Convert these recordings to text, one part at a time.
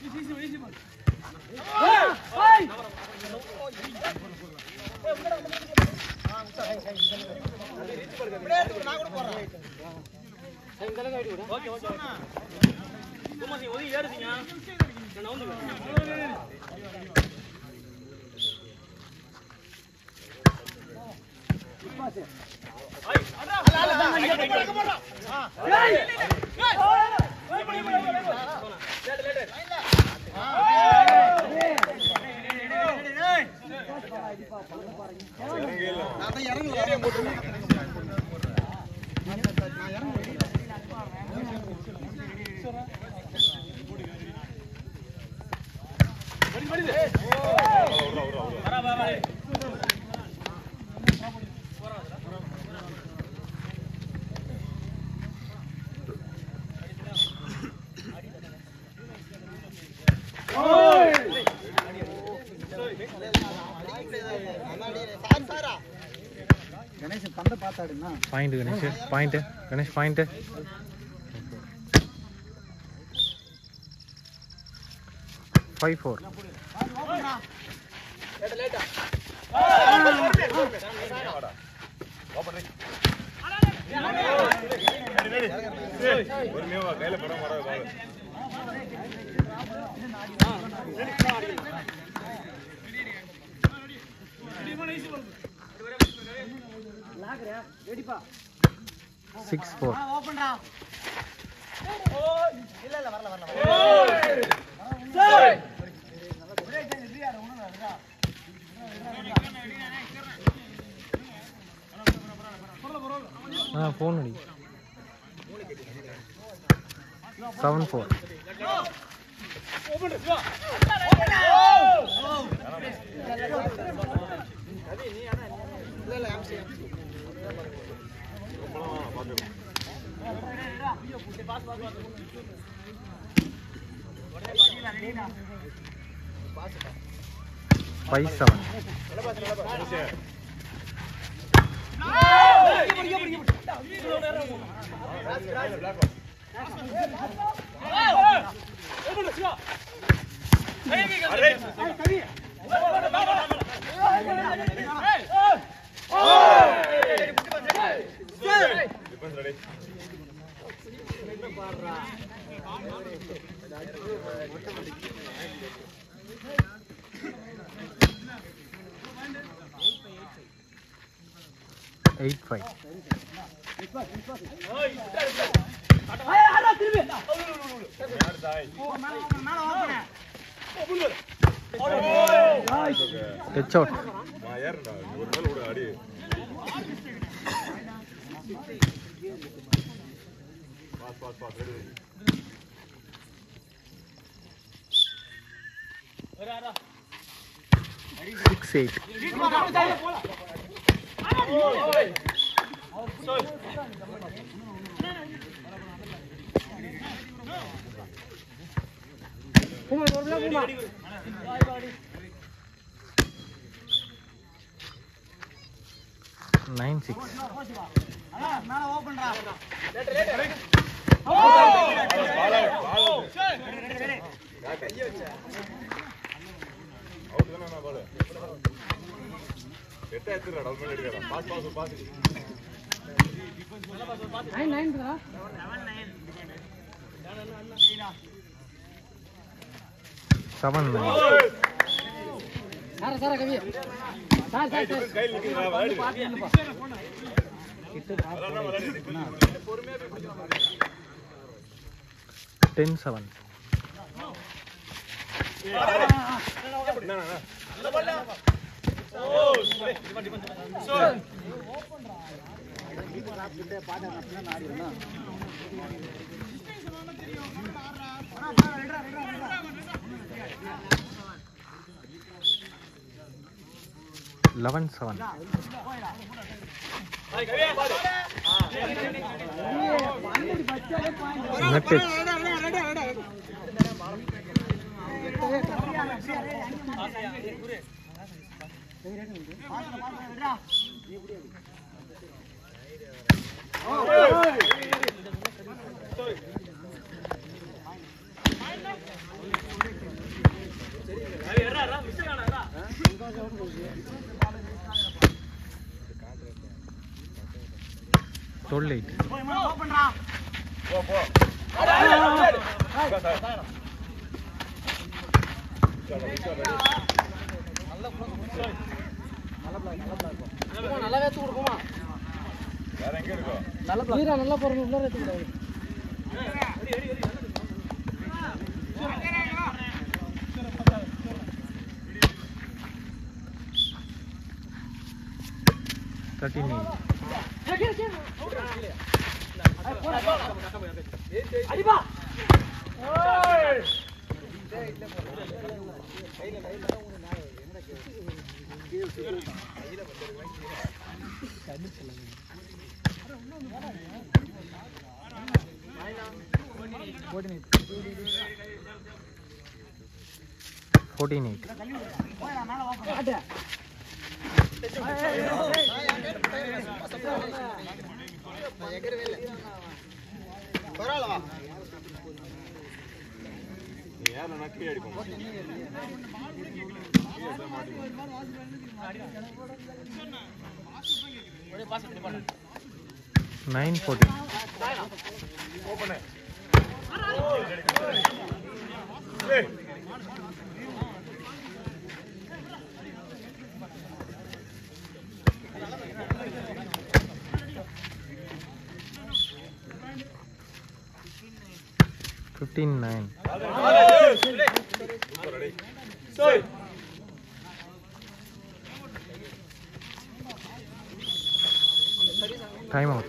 கணேசன் பந்த பார்த்தாடுன்னா point Ganesh point Ganesh point five four six four ஆ ஃபோன் அடி seven four five seven eight five touch out six eight nine six seven nine ten seven eleven seven net twelve eight நல்லா ஏத்து கொடுக்குமா நல்லா நல்லா போறோம் உள்ள ஏத்து கூடாது தேர்ட்டின் எயிட் அடிப்பா fourteen eight nine fourteen fifteen nine time out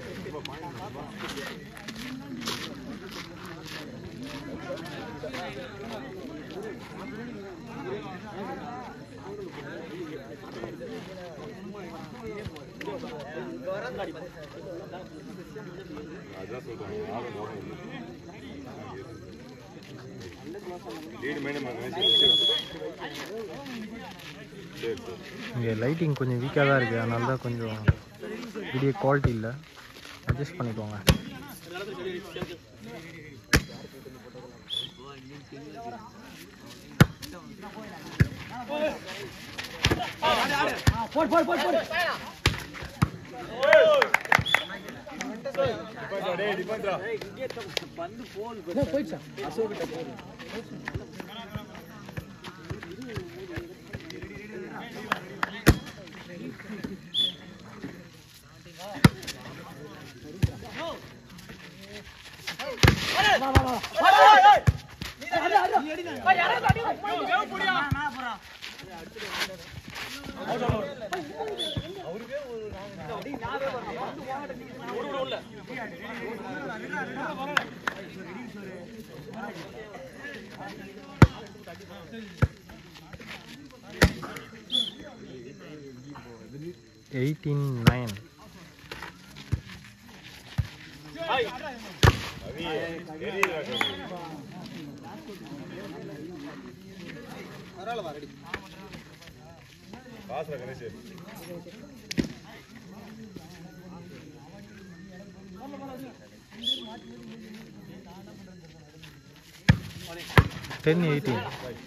இங்கே லைட்டிங் கொஞ்சம் வீக்காக தான் இருக்குது அதனால தான் கொஞ்சம் வீடியோ குவாலிட்டி இல்லை அட்ஜஸ்ட் பண்ணிக்கோங்க போடு போடு போடு போடு என்ன போயிடுச்சா வா, வா, வா. ஏய், அடி, அடி, அடி. ஏய், யாராவது அடி. Eighteen nine ten eighteen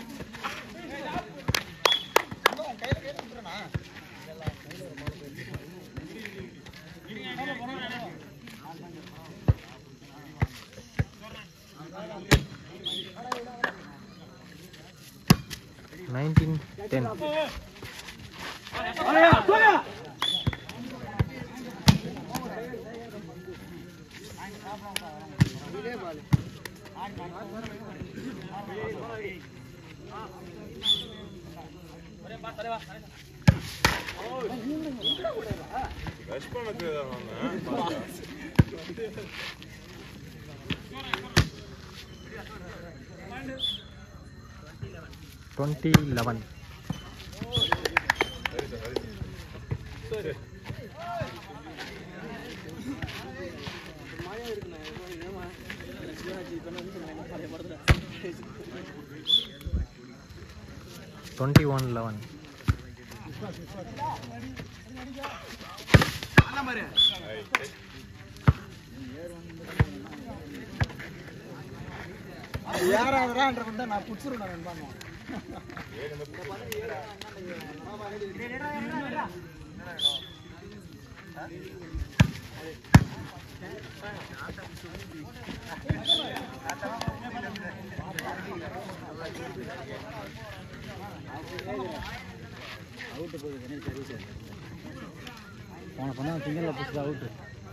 nineteen ten twenty eleven twenty one eleven யாராவதுன்ற நான் புடிச்சிருவேன் நான் அவுட்டு போகுது என்ன சர்வீஸ் போன பண்ணா திங்கல்ல புதுசு அவுட்டு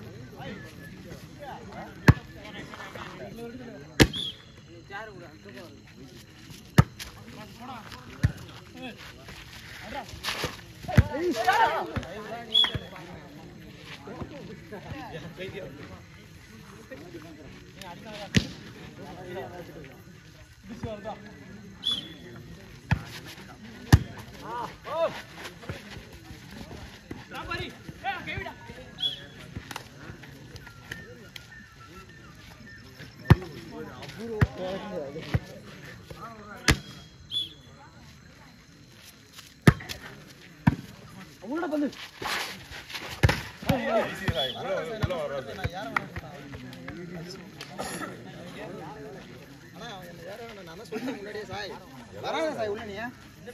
உங்களோட பந்து வராத சாய் உள்ள நீ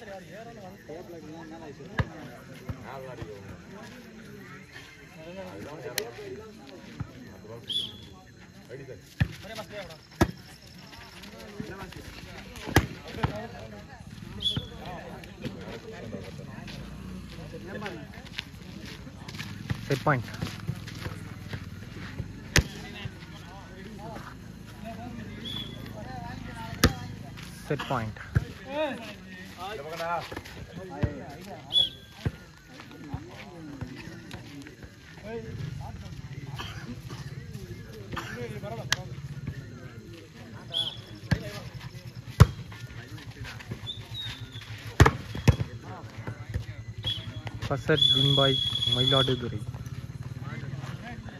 set point set point first win boy Mayiladuthurai